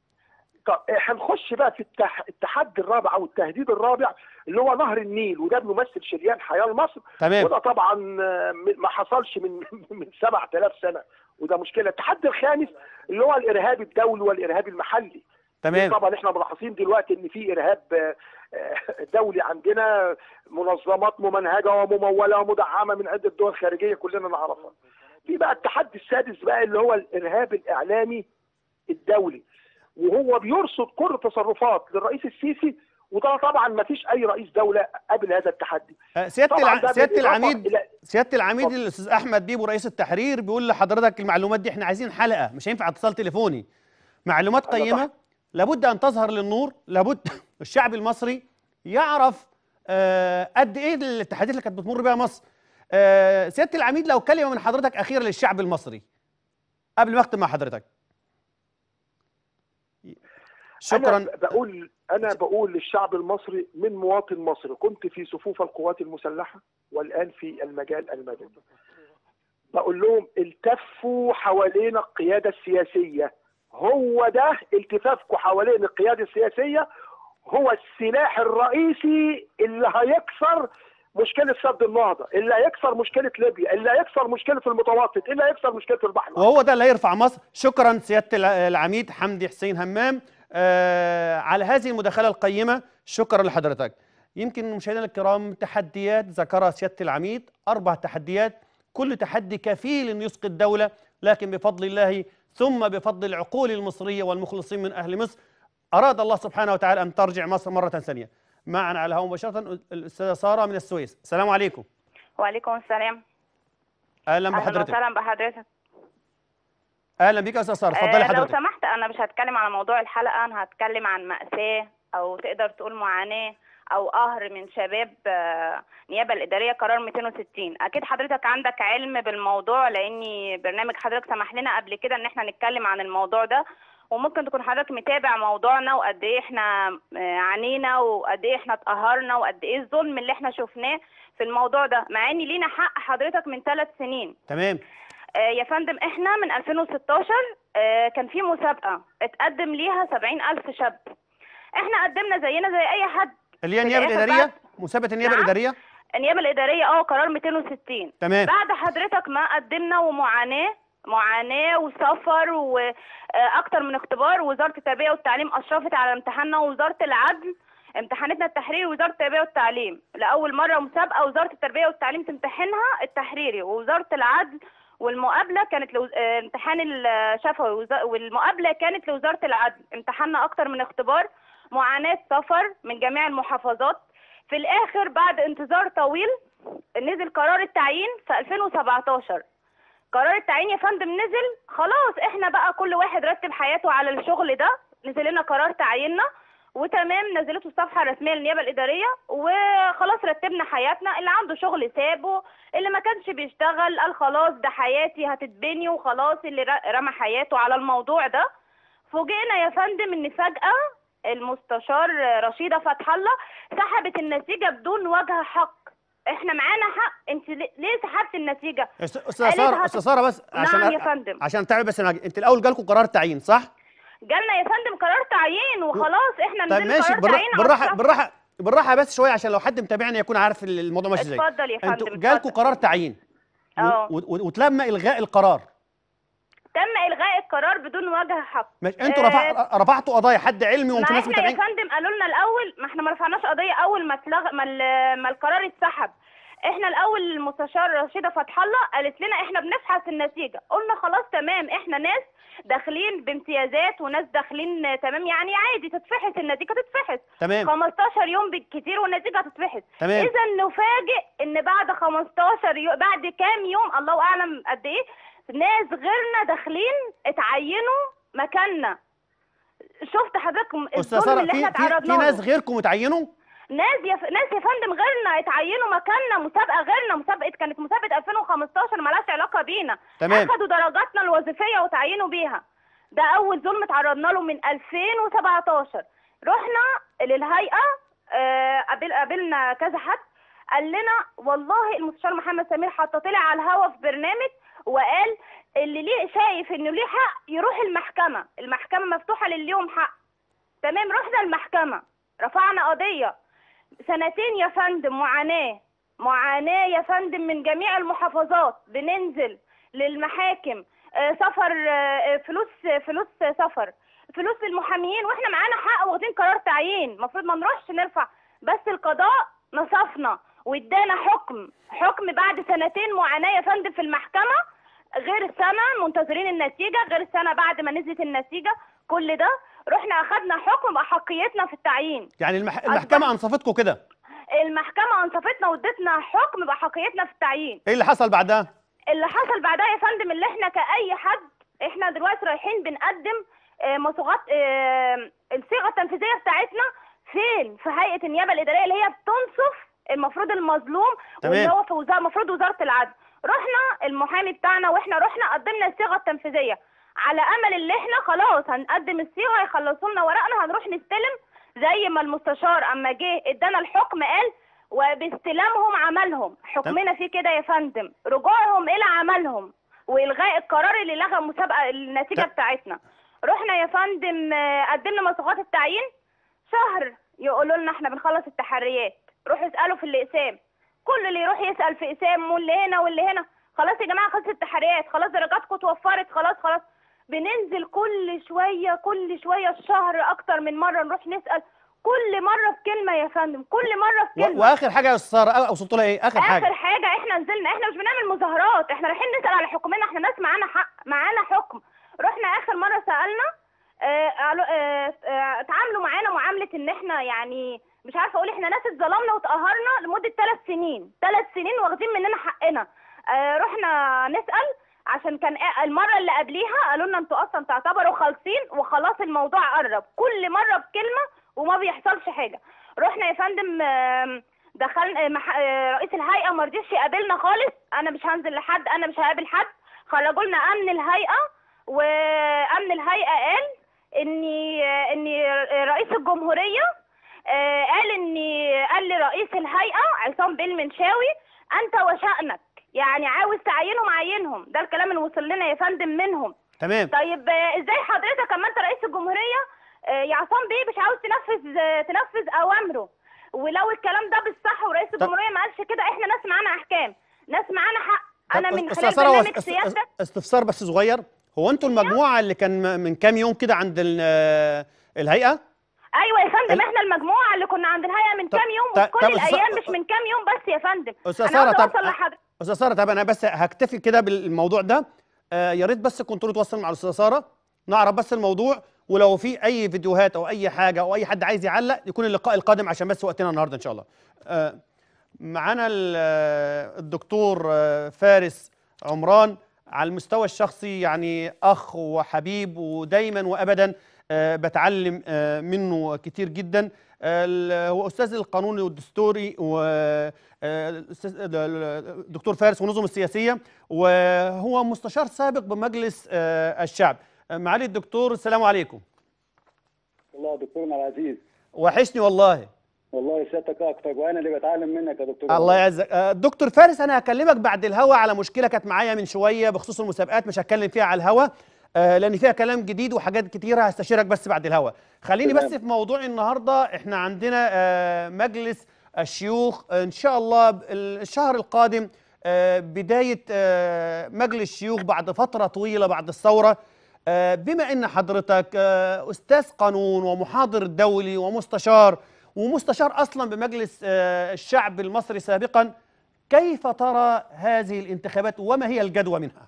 E: طب إيه، هنخش بقى في التح... التحدي الرابع او التهديد الرابع اللي هو نهر النيل وده بيمثل شريان حياه لمصر
D: تمام
E: وده طبعا آه، م- ما حصلش من من 7000 سنه وده مشكله التحدي الخامس اللي هو الارهاب الدولي والارهاب المحلي
D: تمام
E: طبعا احنا ملاحظين دلوقتي ان في ارهاب آه، آه، دولي عندنا منظمات ممنهجه ومموله ومدعمه من عده دول خارجيه كلنا نعرفها في بقى التحدي السادس بقى اللي هو الارهاب الاعلامي الدولي وهو بيرصد كل تصرفات للرئيس السيسي وده طبعا ما فيش اي رئيس دوله قبل هذا التحدي
D: آه، سياده
E: طبعاً
D: الع...
E: ده
D: سياده
E: بالإضافة
D: العميد
E: إلى-
D: سياده العميد
E: اتفضل.
D: الاستاذ احمد بيبو رئيس التحرير بيقول لحضرتك المعلومات دي احنا عايزين حلقه مش هينفع اتصال تليفوني معلومات
E: أنا
D: قيمه لابد ان تظهر للنور لابد الشعب المصري يعرف آه، قد ايه التحديات اللي كانت بتمر بيها مصر آه، سياده العميد لو كلمه من حضرتك اخيره للشعب المصري قبل ما اختم مع حضرتك شكرا
E: انا بقول انا بقول للشعب المصري من مواطن مصري كنت في صفوف القوات المسلحه والان في المجال المدني بقول لهم التفوا حوالين القياده السياسيه هو ده التفافكم حوالين القياده السياسيه هو السلاح الرئيسي اللي هيكسر مشكله سد النهضه اللي هيكسر مشكله ليبيا اللي هيكسر مشكله المتوسط اللي هيكسر مشكله البحر الأحمر.
D: وهو ده اللي هيرفع مصر شكرا سياده الع- العميد حمدي حسين همام آه على هذه المداخله القيمه شكرا لحضرتك يمكن مشاهدينا الكرام تحديات ذكرها سياده العميد اربع تحديات كل تحدي كفيل ان يسقط دوله لكن بفضل الله ثم بفضل العقول المصريه والمخلصين من اهل مصر اراد الله سبحانه وتعالى ان ترجع مصر مره ثانيه معنا على الهواء مباشره الاستاذه ساره من السويس السلام عليكم
F: وعليكم السلام
D: اهلا
F: اهلا
D: بحضرتك
F: وسهلا بحضرتك
D: اهلا بك يا استاذ ساره اتفضلي
F: آه لو
D: حضرتك
F: سمحت انا مش هتكلم على موضوع الحلقه انا هتكلم عن مأساة او تقدر تقول معاناة او قهر من شباب آه، النيابه الاداريه قرار 260 اكيد حضرتك عندك علم بالموضوع لاني برنامج حضرتك سمح لنا قبل كده ان احنا نتكلم عن الموضوع ده وممكن تكون حضرتك متابع موضوعنا وقد ايه احنا آه، عانينا وقد ايه احنا اتقهرنا وقد ايه الظلم اللي احنا شفناه في الموضوع ده مع ان لينا حق حضرتك من ثلاث سنين
D: تمام
F: آه، يا فندم احنا من 2016 آه، كان في مسابقة اتقدم ليها 70 ألف شاب احنا قدمنا زينا زي أي حد
D: اللي هي
F: في
D: النيابه
F: الآخر
D: الاداريه
F: بعد-
D: مسابقه النيابه
F: نعم.
D: الاداريه
F: النيابة الإدارية اه قرار 260
D: تمام
F: بعد حضرتك ما قدمنا ومعاناة معاناة وسفر وأكتر من اختبار وزارة التربية والتعليم أشرفت على امتحاننا ووزارة العدل امتحانتنا التحريري ووزارة التربية والتعليم لأول مرة مسابقة وزارة التربية والتعليم تمتحنها التحريري ووزارة العدل والمقابلة كانت لو... اه، امتحان الشفوي وز- والمقابلة كانت لوزارة العدل امتحنا أكتر من اختبار معاناة سفر من جميع المحافظات في الآخر بعد انتظار طويل نزل قرار التعيين في 2017 قرار التعيين يا فندم نزل خلاص احنا بقى كل واحد رتب حياته على الشغل ده نزل لنا قرار تعييننا وتمام نزلته الصفحه الرسميه للنيابه الاداريه وخلاص رتبنا حياتنا اللي عنده شغل سابه اللي ما كانش بيشتغل قال خلاص ده حياتي هتتبني وخلاص اللي ر- رمى حياته على الموضوع ده فوجئنا يا فندم ان فجاه المستشار رشيده فتح الله سحبت النتيجه بدون وجه حق احنا معانا حق انت ليه ليه سحبت النتيجه
D: أست- استاذه
F: قالت
D: ساره
F: هت-
D: استاذه ساره بس عشان
F: نعم
D: أ-
F: يا فندم.
D: عشان تعب بس معاك. انت الاول جالكم قرار تعيين صح
F: جالنا يا فندم قرار تعيين وخلاص احنا
D: طيب
F: نزلنا
D: ماشي
F: قرار
D: بالرا-
F: تعيين على
D: بالراحه
F: الصف.
D: بالراحه بالراحه بس شويه عشان لو حد متابعنا يكون عارف ال- الموضوع ماشي ازاي
F: اتفضل يا
D: انتوا
F: فندم،
D: جالكم
F: اتفضل.
D: قرار تعيين و-
F: اه.
D: و- و- وتم الغاء القرار
F: تم الغاء القرار بدون وجه حق
D: ماشي انتوا
F: آه،
D: رفع رفعتوا قضايا حد علمي
F: ما
D: وانتوا ناس
F: احنا يا
D: متابعين
F: فندم قالوا لنا الاول ما احنا ما رفعناش قضيه اول ما اتلغى ما, ال- ما القرار اتسحب احنا الاول المستشار رشيده فتح الله قالت لنا احنا بنبحث النتيجه قلنا خلاص تمام احنا ناس داخلين بامتيازات وناس داخلين آه، تمام يعني عادي تتفحص النتيجه تتفحص
D: تمام
F: 15 يوم بالكتير والنتيجه هتتفحص
D: تمام.
F: اذا نفاجئ ان بعد 15 يوم بعد كام يوم الله اعلم قد ايه ناس غيرنا داخلين اتعينوا مكاننا شفت حضرتك
D: استاذ
F: الظلم
D: ساره
F: اللي
D: في
F: احنا
D: في,
F: تعرضنا
D: في
F: له
D: ناس غيركم اتعينوا
F: ناس يا ف... ناس يا فندم غيرنا اتعينوا مكاننا مسابقه غيرنا مسابقه كانت مسابقه 2015 مالهاش علاقه بينا
D: تمام.
F: اخدوا درجاتنا الوظيفيه وتعينوا بيها ده اول ظلم تعرضنا له من 2017 رحنا للهيئه آه، قابل قابلنا كذا حد قال لنا والله المستشار محمد سمير حتى طلع على الهوا في برنامج وقال اللي ليه شايف انه ليه حق يروح المحكمه المحكمه مفتوحه للي ليهم حق تمام رحنا المحكمه رفعنا قضيه سنتين يا فندم معاناة معاناة يا فندم من جميع المحافظات بننزل للمحاكم آه، سفر آه، فلوس فلوس سفر فلوس للمحاميين واحنا معانا حق واخدين قرار تعيين المفروض ما نروحش نرفع بس القضاء نصفنا وادانا حكم حكم بعد سنتين معاناة يا فندم في المحكمة غير السنة منتظرين النتيجة غير السنة بعد ما نزلت النتيجة كل ده رحنا اخدنا حكم بأحقيتنا في التعيين
D: يعني المح... المحكمه انصفتكم كده
F: المحكمة أنصفتنا وادتنا حكم بحقيتنا في التعيين
D: ايه اللي حصل بعدها
F: اللي حصل بعدها يا فندم اللي احنا كأي حد احنا دلوقتي رايحين بنقدم آه، مصوغات آه، الصيغة التنفيذية بتاعتنا فين في هيئة النيابة الإدارية اللي هي بتنصف المفروض المظلوم
D: تمام.
F: واللي هو في وزارة المفروض وزارة العدل رحنا المحامي بتاعنا واحنا رحنا قدمنا الصيغة التنفيذية على أمل اللي احنا خلاص هنقدم الصيغة يخلصوا لنا ورقنا هنروح نستلم زي ما المستشار اما جه ادانا الحكم قال وباستلامهم عملهم حكمنا فيه كده يا فندم رجوعهم الى عملهم والغاء القرار اللي لغى مسابقه النتيجه
D: ت-
F: بتاعتنا رحنا يا فندم آه، قدمنا مصوغات التعيين شهر يقولوا لنا احنا بنخلص التحريات روحوا اسالوا في الاقسام كل اللي يروح يسال في اقسام واللي هنا واللي هنا خلاص يا جماعه خلصت التحريات خلاص درجاتكم اتوفرت خلاص خلاص بننزل كل شويه كل شويه الشهر اكتر من مره نروح نسال كل مره بكلمه يا فندم كل مره
D: و-
F: بكلمه
D: واخر حاجه يا استاذ ساره وصلت لها ايه اخر حاجه
F: اخر حاجه احنا نزلنا احنا مش بنعمل مظاهرات احنا رايحين نسال على حكومتنا احنا ناس معانا حق معانا حكم رحنا اخر مره سالنا آه، قالوا آه، آه، اتعاملوا معانا معامله ان احنا يعني مش عارفه اقول احنا ناس اتظلمنا واتقهرنا لمده ثلاث سنين ثلاث سنين واخدين مننا حقنا آه، رحنا نسال عشان كان آه، المره اللي قبليها قالوا لنا انتوا اصلا تعتبروا خالصين وخلاص الموضوع قرب كل مره بكلمه وما بيحصلش حاجه رحنا يا فندم آم، دخلنا مح... آه، رئيس الهيئه ما رضيش يقابلنا خالص انا مش هنزل لحد انا مش هقابل حد خرجوا لنا امن الهيئه وامن الهيئه قال ان ان رئيس الجمهوريه آه، قال ان قال لرئيس الهيئه عصام بيه المنشاوي انت وشأنك يعني عاوز تعينهم عينهم ده الكلام اللي وصل لنا يا فندم منهم
D: تمام
F: طيب آه، ازاي حضرتك اما انت رئيس الجمهوريه آه، يا عصام بيه مش عاوز تنفذ آه، تنفذ اوامره ولو الكلام ده بالصح ورئيس الجمهوريه ما قالش كده احنا ناس معانا احكام ناس معانا حق انا
D: طب
F: من
D: أستاذ
F: خلال
D: سارة، هو
F: برنامج
D: است-
F: سيادتك
D: استفسار بس صغير هو انتوا المجموعه اللي كان م- من كام يوم كده عند ال- آه، الهيئه
F: ايوه يا فندم
D: ال-
F: احنا المجموعه اللي كنا عند الهيئه من
D: طب-
F: كام يوم
D: طب-
F: وفي
D: طب
F: كل
D: أستاذ-
F: الايام مش من كام يوم بس يا فندم
D: استاذ
F: انا
D: ساره
F: عاوزه
D: طب
F: اوصل لحضرتك
D: استاذ ساره طب انا بس هكتفي كده بالموضوع ده آه يا ريت بس كنتوا تتواصل مع الاستاذه ساره نعرف بس الموضوع ولو في اي فيديوهات او اي حاجه او اي حد عايز يعلق يكون اللقاء القادم عشان بس وقتنا النهارده ان شاء الله آه معانا ال- آه، الدكتور آه، فارس عمران على المستوى الشخصي يعني اخ وحبيب ودايما وابدا آه، بتعلم آه، منه كتير جدا آه، ال- هو استاذ القانوني والدستوري و آه، الأستاذ- الدكتور فارس والنظم السياسيه وهو مستشار سابق بمجلس آه، الشعب آه، معالي الدكتور السلام عليكم
G: والله دكتورنا العزيز
D: وحشني والله
G: والله سيادتك اكتر وانا اللي بتعلم منك يا دكتور
D: الله يعزك آه، دكتور فارس انا هكلمك بعد الهوا على مشكله كانت معايا من شويه بخصوص المسابقات مش هتكلم فيها على الهوا آه، لان فيها كلام جديد وحاجات كتيره هستشيرك بس بعد الهوا خليني
G: تمام.
D: بس في موضوع النهارده احنا عندنا آه، مجلس الشيوخ آه، ان شاء الله ب- الشهر القادم آه، بدايه آه، مجلس الشيوخ بعد فتره طويله بعد الثوره آه، بما ان حضرتك آه، استاذ قانون ومحاضر دولي ومستشار ومستشار اصلا بمجلس آه، الشعب المصري سابقا كيف ترى هذه الانتخابات وما هي الجدوى منها؟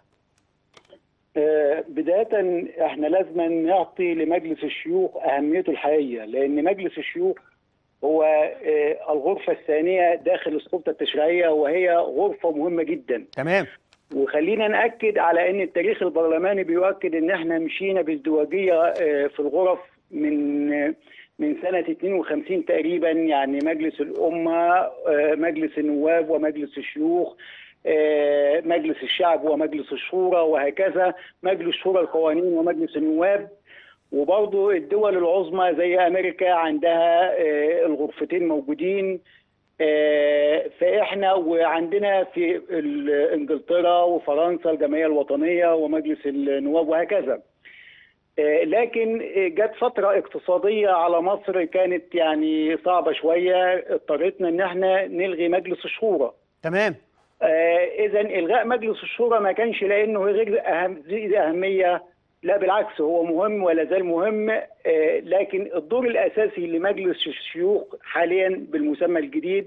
G: آه، بداية احنا لازم نعطي لمجلس الشيوخ اهميته الحقيقية لان مجلس الشيوخ هو آه، الغرفة الثانية داخل السلطة التشريعية وهي غرفة مهمة جدا
D: تمام
G: وخلينا نأكد على ان التاريخ البرلماني بيؤكد ان احنا مشينا بازدواجية آه، في الغرف من آه، من سنة 52 تقريبا يعني مجلس الأمة آه، مجلس النواب ومجلس الشيوخ آه، مجلس الشعب ومجلس الشورى وهكذا مجلس شورى القوانين ومجلس النواب وبرضه الدول العظمى زي أمريكا عندها آه، الغرفتين موجودين آه، فاحنا وعندنا في ال- انجلترا وفرنسا الجمعيه الوطنيه ومجلس النواب وهكذا. آه، لكن آه، جت فتره اقتصاديه على مصر كانت يعني صعبه شويه اضطريتنا ان احنا نلغي مجلس الشورى.
D: تمام
G: اذا الغاء مجلس الشورى ما كانش لانه غير اهم ذي اهميه لا بالعكس هو مهم ولا زال مهم آه، لكن الدور الاساسي لمجلس الشيوخ حاليا بالمسمى الجديد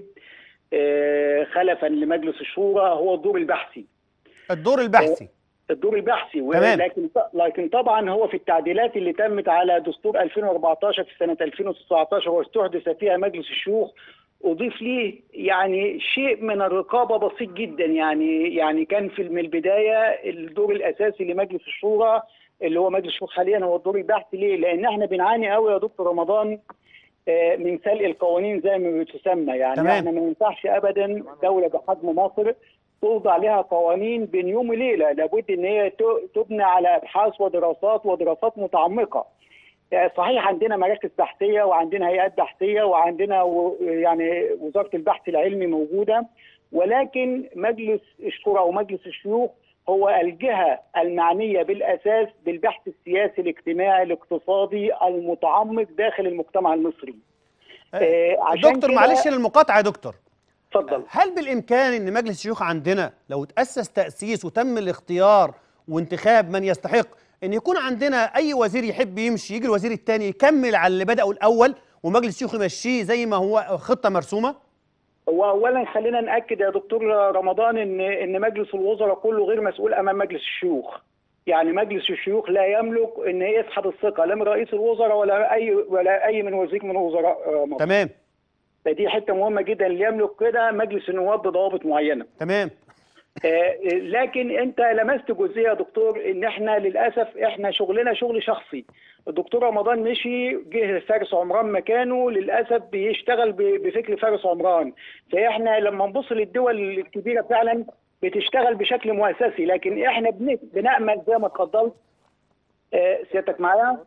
G: آه، خلفا لمجلس الشورى هو الدور البحثي
D: الدور البحثي
G: الدور البحثي و-
D: تمام.
G: لكن لكن طبعا هو في التعديلات اللي تمت على دستور 2014 في سنه 2019 واستحدث فيها مجلس الشيوخ اضيف ليه يعني شيء من الرقابه بسيط جدا يعني يعني كان في من البدايه الدور الاساسي لمجلس الشورى اللي هو مجلس الشيوخ حاليا هو الدور البحثي ليه؟ لان احنا بنعاني قوي يا دكتور رمضان آه، من سلق القوانين زي ما بتسمى يعني
D: تمام.
G: احنا ما ينفعش ابدا دوله بحجم مصر توضع لها قوانين بين يوم وليله لابد ان هي ت- تبنى على ابحاث ودراسات ودراسات متعمقه يعني صحيح عندنا مراكز بحثيه وعندنا هيئات بحثيه وعندنا و- يعني وزاره البحث العلمي موجوده ولكن مجلس الشورى ومجلس الشيوخ هو الجهه المعنيه بالاساس بالبحث السياسي الاجتماعي الاقتصادي المتعمق داخل المجتمع المصري. آه، عشان
D: دكتور
G: كده-
D: معلش للمقاطعه يا دكتور
G: اتفضل.
D: هل بالامكان ان مجلس الشيوخ عندنا لو تاسس تاسيس وتم الاختيار وانتخاب من يستحق ان يكون عندنا اي وزير يحب يمشي يجي الوزير الثاني يكمل على اللي بدأه الاول ومجلس الشيوخ يمشيه زي ما هو خطه مرسومه
G: واولا خلينا ناكد يا دكتور رمضان ان ان مجلس الوزراء كله غير مسؤول امام مجلس الشيوخ يعني مجلس الشيوخ لا يملك ان يسحب الثقه لا من رئيس الوزراء ولا اي ولا اي من وزير من وزراء آه، مصر
D: تمام
G: فدي حته مهمه جدا اللي يملك كده مجلس النواب بضوابط معينه
D: تمام
G: آه، لكن انت لمست جزئيه يا دكتور ان احنا للاسف احنا شغلنا شغل شخصي الدكتور رمضان مشي جه فارس عمران مكانه للاسف بيشتغل ب- بفكر فارس عمران فاحنا لما نبص للدول الكبيره فعلا بتشتغل بشكل مؤسسي لكن احنا بن- بنامل زي ما اتفضلت آه، سيادتك معايا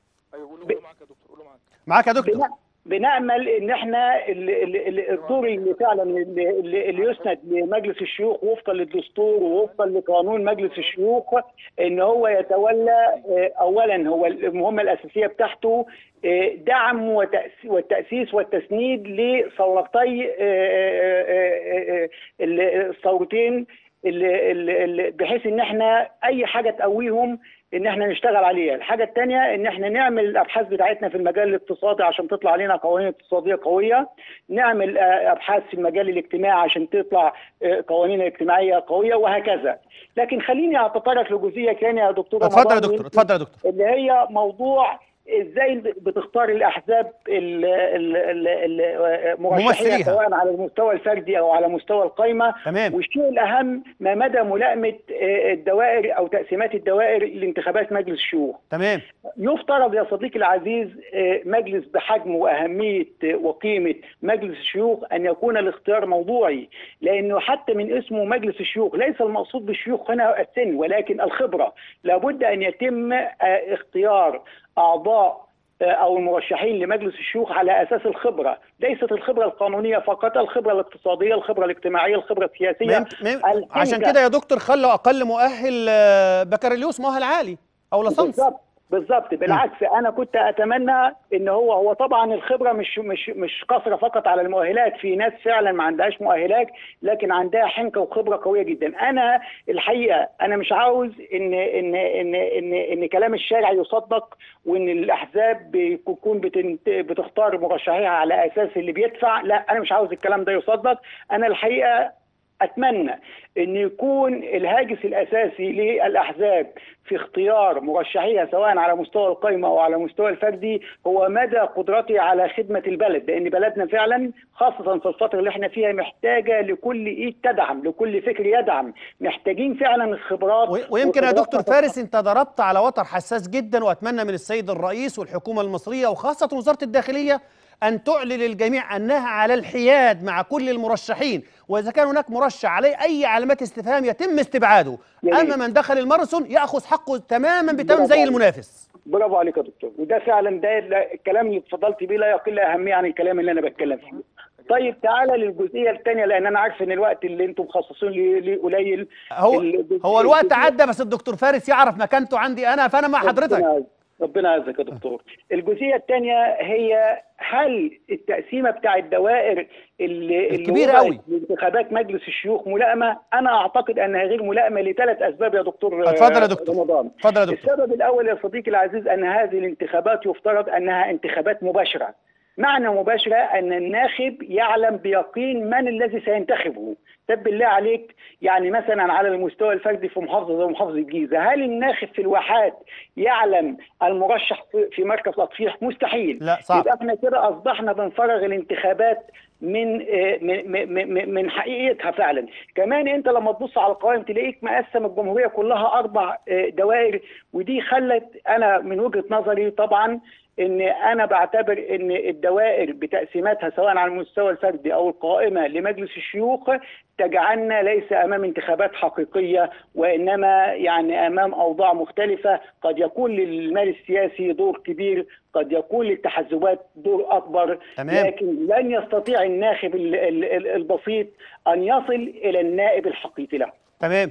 D: معاك يا دكتور
G: بن- بنامل ان احنا ال- ال- ال- الدور اللي فعلا اللي, اللي اللي يسند لمجلس الشيوخ وفقا للدستور ووفقا لقانون مجلس الشيوخ ان هو يتولى آه، اولا هو المهمه الاساسيه بتاعته آه، دعم وتأس- والتاسيس والتسنيد لثورتي آه، آه، آه، آه، ال- الثورتين اللي- اللي- اللي- بحيث ان احنا اي حاجه تقويهم ان احنا نشتغل عليها الحاجه الثانيه ان احنا نعمل الابحاث بتاعتنا في المجال الاقتصادي عشان تطلع علينا قوانين اقتصاديه قويه نعمل آه، ابحاث في المجال الاجتماعي عشان تطلع آه، قوانين اجتماعيه قويه وهكذا لكن خليني اتطرق لجزئيه ثانيه يا دكتور
D: اتفضل يا
G: رمضان،
D: دكتور اتفضل يا دكتور
G: اللي هي موضوع ازاي بتختار الاحزاب ال- ال- ال- ال- مرشحيها
D: ممثليها.
G: سواء على المستوى الفردي او على مستوى القائمه
D: تمام.
G: والشيء الاهم ما مدى ملائمه آه، الدوائر او تقسيمات الدوائر لانتخابات مجلس الشيوخ
D: تمام
G: يفترض يا صديقي العزيز آه، مجلس بحجم واهميه آه، وقيمه مجلس الشيوخ ان يكون الاختيار موضوعي لانه حتى من اسمه مجلس الشيوخ ليس المقصود بالشيوخ هنا السن ولكن الخبره لابد ان يتم آه، اختيار اعضاء آه، او المرشحين لمجلس الشيوخ على اساس الخبره، ليست الخبره القانونيه فقط، الخبره الاقتصاديه، الخبره الاجتماعيه، الخبره السياسيه
D: ما يمكن- ما يمكن-
G: الحنكة.
D: عشان كده يا دكتور خلوا اقل مؤهل آه، بكالوريوس مؤهل عالي او لصنص
G: بالظبط بالظبط بالعكس انا كنت اتمنى ان هو هو طبعا الخبره مش مش مش قاصره فقط على المؤهلات في ناس فعلا ما عندهاش مؤهلات لكن عندها حنكه وخبره قويه جدا انا الحقيقه انا مش عاوز ان ان ان ان, إن كلام الشارع يصدق وان الاحزاب بتكون بتنت- بتختار مرشحيها على اساس اللي بيدفع لا انا مش عاوز الكلام ده يصدق انا الحقيقه اتمنى ان يكون الهاجس الاساسي للاحزاب في اختيار مرشحيها سواء على مستوى القائمه او على مستوى الفردي هو مدى قدرتي على خدمه البلد لان بلدنا فعلا خاصه في الفتره اللي احنا فيها محتاجه لكل ايد تدعم لكل فكر يدعم محتاجين فعلا الخبرات
D: و- ويمكن يا
G: والخبرات
D: دكتور فارس انت ضربت على وتر حساس جدا واتمنى من السيد الرئيس والحكومه المصريه وخاصه وزاره الداخليه ان تعلن للجميع انها على الحياد مع كل المرشحين واذا كان هناك مرشح عليه اي علامات استفهام يتم استبعاده
G: يا ريت.
D: اما من دخل الماراثون ياخذ حقه تماما بتمام
G: برافو
D: زي
G: عليك.
D: المنافس
G: برافو عليك يا دكتور وده فعلا ده لا- الكلام اللي اتفضلت بيه لا يقل اهميه عن الكلام اللي انا بتكلم فيه طيب تعالى للجزئيه الثانيه لان انا عارف ان الوقت اللي انتم مخصصين لي ليه قليل
D: هو
G: الجزئية-
D: هو الوقت
G: الجزئية-
D: عدى بس الدكتور فارس يعرف مكانته عندي انا فانا مع
G: ربنا
D: حضرتك
G: يعزك. ربنا يعزك يا دكتور الجزئيه الثانيه هي هل التقسيمه بتاع الدوائر اللي
D: الكبيرة
G: اللي
D: قوي.
G: وضعت لانتخابات مجلس الشيوخ ملائمه انا اعتقد انها غير ملائمه لثلاث اسباب يا دكتور
D: اتفضل يا
G: آه،
D: دكتور.
G: رمضان
D: اتفضل يا دكتور
G: السبب الاول يا صديقي العزيز ان هذه الانتخابات يفترض انها انتخابات مباشره معنى مباشره ان الناخب يعلم بيقين من الذي سينتخبه طب بالله عليك يعني مثلا على المستوى الفردي في محافظه زي محافظه الجيزه هل الناخب في الواحات يعلم المرشح في- في مركز الاطفيح مستحيل
D: لا صعب
G: يبقى احنا كده اصبحنا بنفرغ الانتخابات من آه، من من- من من حقيقتها فعلا كمان انت لما تبص على القوائم تلاقيك مقسم الجمهوريه كلها اربع آه، دوائر ودي خلت انا من وجهه نظري طبعا ان انا بعتبر ان الدوائر بتقسيماتها سواء على المستوى الفردي او القائمه لمجلس الشيوخ تجعلنا ليس امام انتخابات حقيقيه وانما يعني امام اوضاع مختلفه قد يكون للمال السياسي دور كبير قد يكون للتحزبات دور اكبر
D: تمام.
G: لكن لن يستطيع الناخب ال- ال- ال- البسيط ان يصل الى النائب الحقيقي له
D: تمام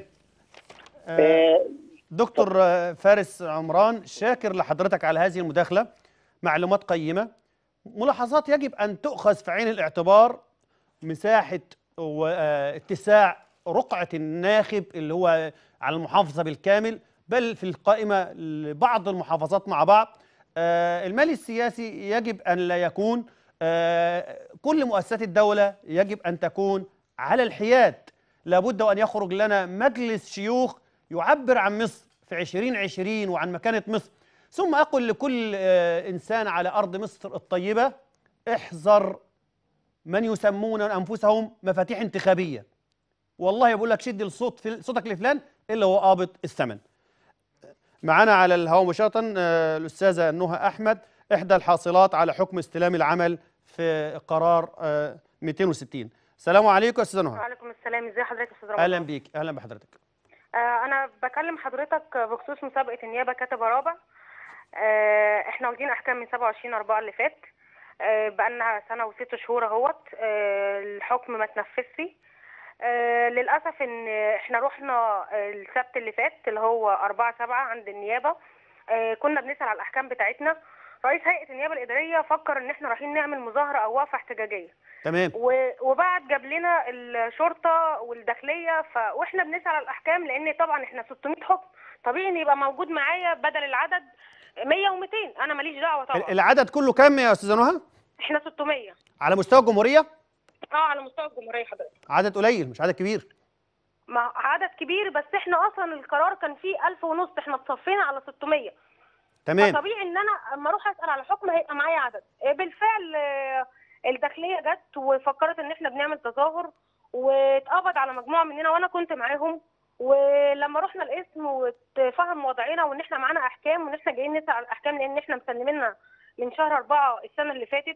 D: آه،
G: آه،
D: دكتور آه، فارس عمران شاكر لحضرتك على هذه المداخلة معلومات قيمة ملاحظات يجب أن تؤخذ في عين الاعتبار مساحة واتساع رقعة الناخب اللي هو على المحافظة بالكامل بل في القائمة لبعض المحافظات مع بعض آه، المال السياسي يجب أن لا يكون آه، كل مؤسسات الدولة يجب أن تكون على الحياد لابد أن يخرج لنا مجلس شيوخ يعبر عن مصر في 2020 وعن مكانة مصر ثم أقول لكل آه، إنسان على أرض مصر الطيبة احذر من يسمون أنفسهم مفاتيح انتخابية والله بقول لك شد الصوت في صوتك لفلان إلا هو قابض الثمن معانا على الهواء مباشرة آه، الأستاذة نهى أحمد إحدى الحاصلات على حكم استلام العمل في قرار آه، 260 السلام عليكم يا أستاذة نهى
H: وعليكم السلام ازي حضرتك يا استاذ رمضان
D: أهلا بيك أهلا بحضرتك
H: آه انا بكلم حضرتك بخصوص مسابقه النيابه كاتب رابع آه احنا واخدين احكام من 27 4 اللي فات آه بقالنا سنه وست شهور اهوت آه الحكم ما تنفذش آه للاسف ان احنا رحنا السبت اللي فات اللي هو 4 7 عند النيابه آه كنا بنسال على الاحكام بتاعتنا رئيس هيئه النيابه الاداريه فكر ان احنا رايحين نعمل مظاهره او وقفه احتجاجيه
D: تمام
H: و- وبعد جاب لنا الشرطه والداخليه ف... واحنا بنسال على الاحكام لان طبعا احنا 600 حكم طبيعي ان يبقى موجود معايا بدل العدد 100 و200 انا ماليش دعوه طبعا
D: العدد كله كام يا أستاذة نهى؟
H: احنا 600
D: على مستوى الجمهورية
H: اه على مستوى الجمهوريه حضرتك
D: عدد قليل مش عدد كبير
H: ما عدد كبير بس احنا اصلا القرار كان فيه 1000 ونص احنا اتصفينا على 600
D: تمام
H: فطبيعي ان انا اما اروح اسال على حكم هيبقى معايا عدد آه، بالفعل آه، الداخليه جت وفكرت ان احنا بنعمل تظاهر واتقبض على مجموعه مننا وانا كنت معاهم ولما رحنا القسم واتفهم وضعنا وان احنا معانا احكام وان احنا جايين نسال على الاحكام لان احنا مسلمينها من شهر أربعة السنه اللي فاتت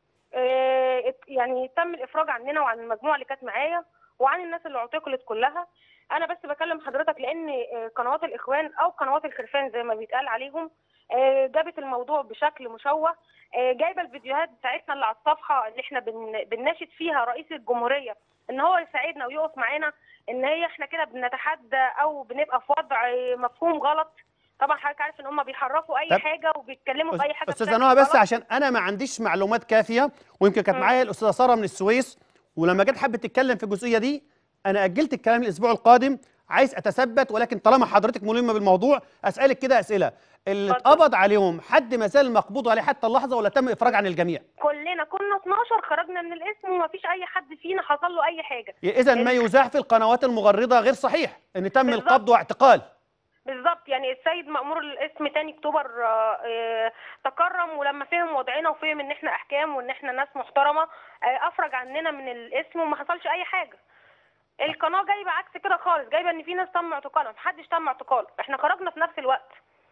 H: آه، ات- يعني تم الافراج عننا وعن المجموعه اللي كانت معايا وعن الناس اللي اعتقلت كلها انا بس بكلم حضرتك لان آه، قنوات الاخوان او قنوات الخرفان زي ما بيتقال عليهم آه، جابت الموضوع بشكل مشوه آه، جايبه الفيديوهات بتاعتنا اللي على الصفحه اللي احنا بن- بنناشد فيها رئيس الجمهوريه ان هو يساعدنا ويقف معانا ان هي احنا كده بنتحدى او بنبقى في وضع آه، مفهوم غلط طبعا حضرتك عارف ان هم بيحرفوا اي
D: طب،
H: حاجه وبيتكلموا في اي حاجه
D: استاذه
H: بشكل
D: نهى بس
H: غلط.
D: عشان انا ما عنديش معلومات كافيه ويمكن كانت
H: مم.
D: معايا الاستاذه ساره من السويس ولما جت حابه تتكلم في الجزئيه دي انا اجلت الكلام الاسبوع القادم عايز اتثبت ولكن طالما حضرتك ملمه بالموضوع اسالك كده اسئله اللي
H: اتفضل.
D: اتقبض عليهم حد ما زال مقبوض عليه حتى اللحظه ولا تم افراج عن الجميع
H: كلنا كنا 12 خرجنا من الاسم ومفيش اي حد فينا حصل له اي حاجه
D: اذا ما يزاح في القنوات المغرضه غير صحيح ان تم
H: بالظبط.
D: القبض واعتقال
H: بالظبط يعني السيد مأمور الاسم تاني اكتوبر آه، آه، تكرم ولما فهم وضعنا وفهم ان احنا احكام وان احنا ناس محترمه آه، افرج عننا من الاسم وما حصلش اي حاجه القناه جايبه عكس كده خالص جايبه ان في ناس تم اعتقالها محدش تم اعتقاله احنا خرجنا في نفس الوقت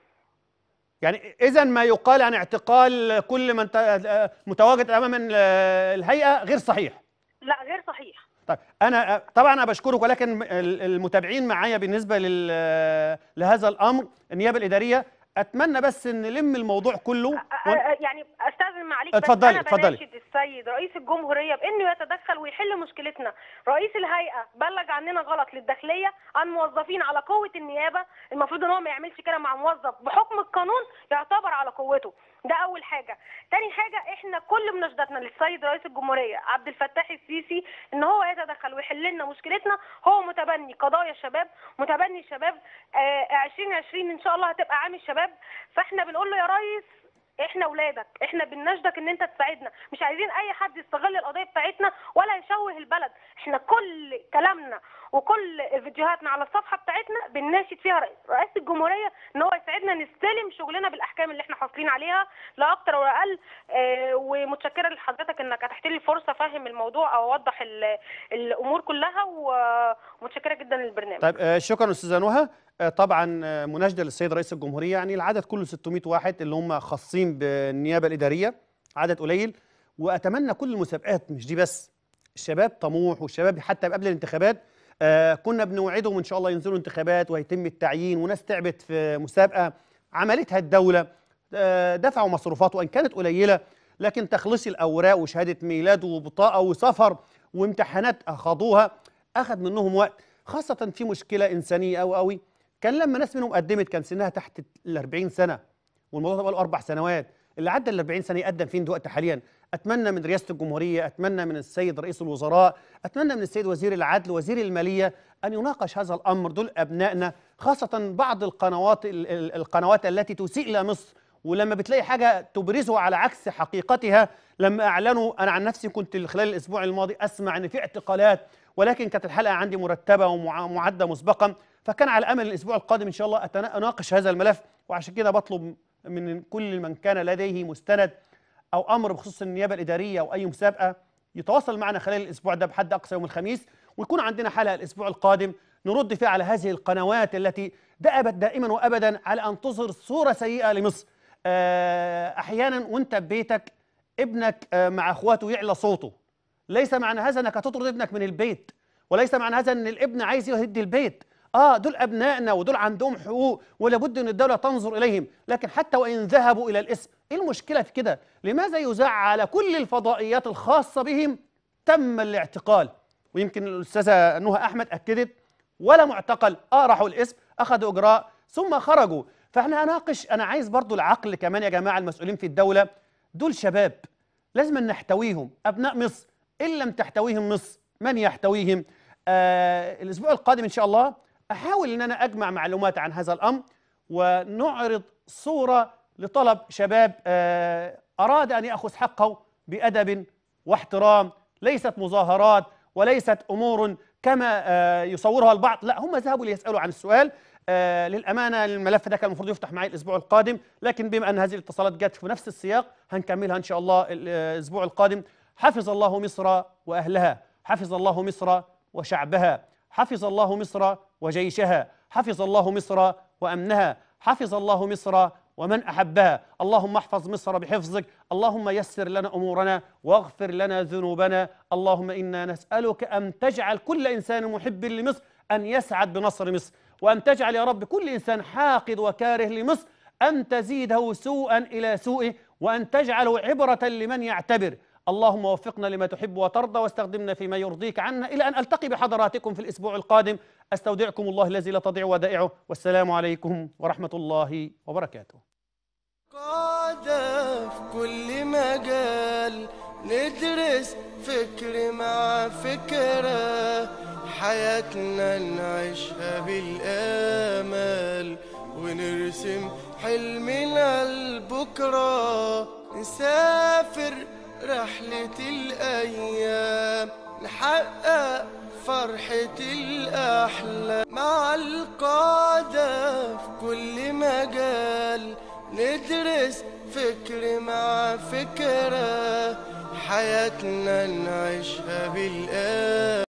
D: يعني اذا ما يقال عن اعتقال كل من ت- متواجد امام ال- الهيئه غير صحيح
H: لا غير صحيح
D: طيب انا طبعا انا بشكرك ولكن ال- المتابعين معايا بالنسبه لل- لهذا الامر النيابه الاداريه اتمنى بس ان نلم الموضوع كله
H: أ-
D: ون-
H: أ- يعني استاذن معلش
D: اتفضلي،
H: بس انا
D: اتفضلي.
H: بناشد السيد رئيس الجمهوريه بانه يتدخل ويحل مشكلتنا رئيس الهيئه بلغ عننا غلط للداخليه عن موظفين على قوه النيابه المفروض ان هو ما يعملش كده مع موظف بحكم القانون يعتبر على قوته ده اول حاجه تاني حاجه احنا كل مناشدتنا للسيد رئيس الجمهوريه عبد الفتاح السيسي ان هو يتدخل ويحل لنا مشكلتنا هو متبني قضايا الشباب متبني الشباب آه 2020 ان شاء الله هتبقى عام الشباب فاحنا بنقول له يا ريس احنا ولادك احنا بنناشدك ان انت تساعدنا مش عايزين اي حد يستغل القضيه بتاعتنا ولا يشوه البلد احنا كل كلامنا وكل فيديوهاتنا على الصفحه بتاعتنا بنناشد فيها رئيس رئيس الجمهوريه ان هو يساعدنا نستلم شغلنا بالاحكام اللي احنا حاصلين عليها لا اكتر ولا اقل اه ومتشكره لحضرتك انك اتحت لي فرصه افهم الموضوع او اوضح ال- الامور كلها ومتشكره جدا للبرنامج
D: طيب آه، شكرا استاذه نهى آه، طبعا آه، مناشده للسيد رئيس الجمهوريه يعني العدد كله 600 واحد اللي هم خاصين بالنيابه الاداريه عدد قليل واتمنى كل المسابقات مش دي بس الشباب طموح والشباب حتى قبل الانتخابات آه كنا بنوعدهم ان شاء الله ينزلوا انتخابات ويتم التعيين وناس تعبت في مسابقه عملتها الدوله آه دفعوا مصروفات وان كانت قليله لكن تخليص الاوراق وشهاده ميلاد وبطاقه وسفر وامتحانات اخذوها اخذ منهم وقت خاصه في مشكله انسانيه قوي قوي كان لما ناس منهم قدمت كان سنها تحت ال 40 سنه والموضوع ده بقى له اربع سنوات اللي عدى ال 40 سنه يقدم فين دلوقتي حاليا اتمنى من رئاسه الجمهوريه اتمنى من السيد رئيس الوزراء اتمنى من السيد وزير العدل وزير الماليه ان يناقش هذا الامر دول ابنائنا خاصه بعض القنوات ال- ال- القنوات التي تسيء الى مصر ولما بتلاقي حاجه تبرزه على عكس حقيقتها لما اعلنوا انا عن نفسي كنت خلال الاسبوع الماضي اسمع ان في اعتقالات ولكن كانت الحلقه عندي مرتبه ومعده مسبقا فكان على امل الاسبوع القادم ان شاء الله أتنا- اناقش هذا الملف وعشان كده بطلب من كل من كان لديه مستند او امر بخصوص النيابه الاداريه او اي مسابقه يتواصل معنا خلال الاسبوع ده بحد اقصى يوم الخميس ويكون عندنا حلقه الاسبوع القادم نرد فيها على هذه القنوات التي دأبت دائما وابدا على ان تظهر صوره سيئه لمصر آه، احيانا وانت ببيتك ابنك آه، مع اخواته يعلى صوته ليس معنى هذا انك هتطرد ابنك من البيت وليس معنى هذا ان الابن عايز يهد البيت اه دول ابنائنا ودول عندهم حقوق ولابد ان الدوله تنظر اليهم لكن حتى وان ذهبوا الى الاسم ايه المشكله في كده لماذا يذاع على كل الفضائيات الخاصه بهم تم الاعتقال ويمكن الاستاذه نهى احمد اكدت ولا معتقل اه راحوا الاسم اخذوا اجراء ثم خرجوا فاحنا هناقش انا عايز برضو العقل كمان يا جماعه المسؤولين في الدوله دول شباب لازم أن نحتويهم ابناء مصر ان لم تحتويهم مصر من يحتويهم آه الاسبوع القادم ان شاء الله احاول ان انا اجمع معلومات عن هذا الامر ونعرض صوره لطلب شباب آه اراد ان ياخذ حقه بادب واحترام ليست مظاهرات وليست امور كما آه يصورها البعض لا هم ذهبوا ليسالوا عن السؤال آه للامانه الملف ده كان المفروض يفتح معي الاسبوع القادم لكن بما ان هذه الاتصالات جت في نفس السياق هنكملها ان شاء الله الاسبوع القادم حفظ الله مصر واهلها حفظ الله مصر وشعبها حفظ الله مصر وجيشها حفظ الله مصر وامنها حفظ الله مصر ومن احبها اللهم احفظ مصر بحفظك اللهم يسر لنا امورنا واغفر لنا ذنوبنا اللهم انا نسالك ان تجعل كل انسان محب لمصر ان يسعد بنصر مصر وان تجعل يا رب كل انسان حاقد وكاره لمصر ان تزيده سوءا الى سوءه وان تجعله عبره لمن يعتبر اللهم وفقنا لما تحب وترضى واستخدمنا فيما يرضيك عنا الى ان التقي بحضراتكم في الاسبوع القادم استودعكم الله الذي لا تضيع ودائعه والسلام عليكم ورحمه الله وبركاته
A: قاعدة في كل مجال ندرس فكر مع فكرة حياتنا نعيشها بالآمال ونرسم حلمنا لبكرة نسافر رحلة الأيام نحقق فرحة الأحلام مع القادة في كل مجال ندرس فكر مع فكرة حياتنا نعيشها بالآمال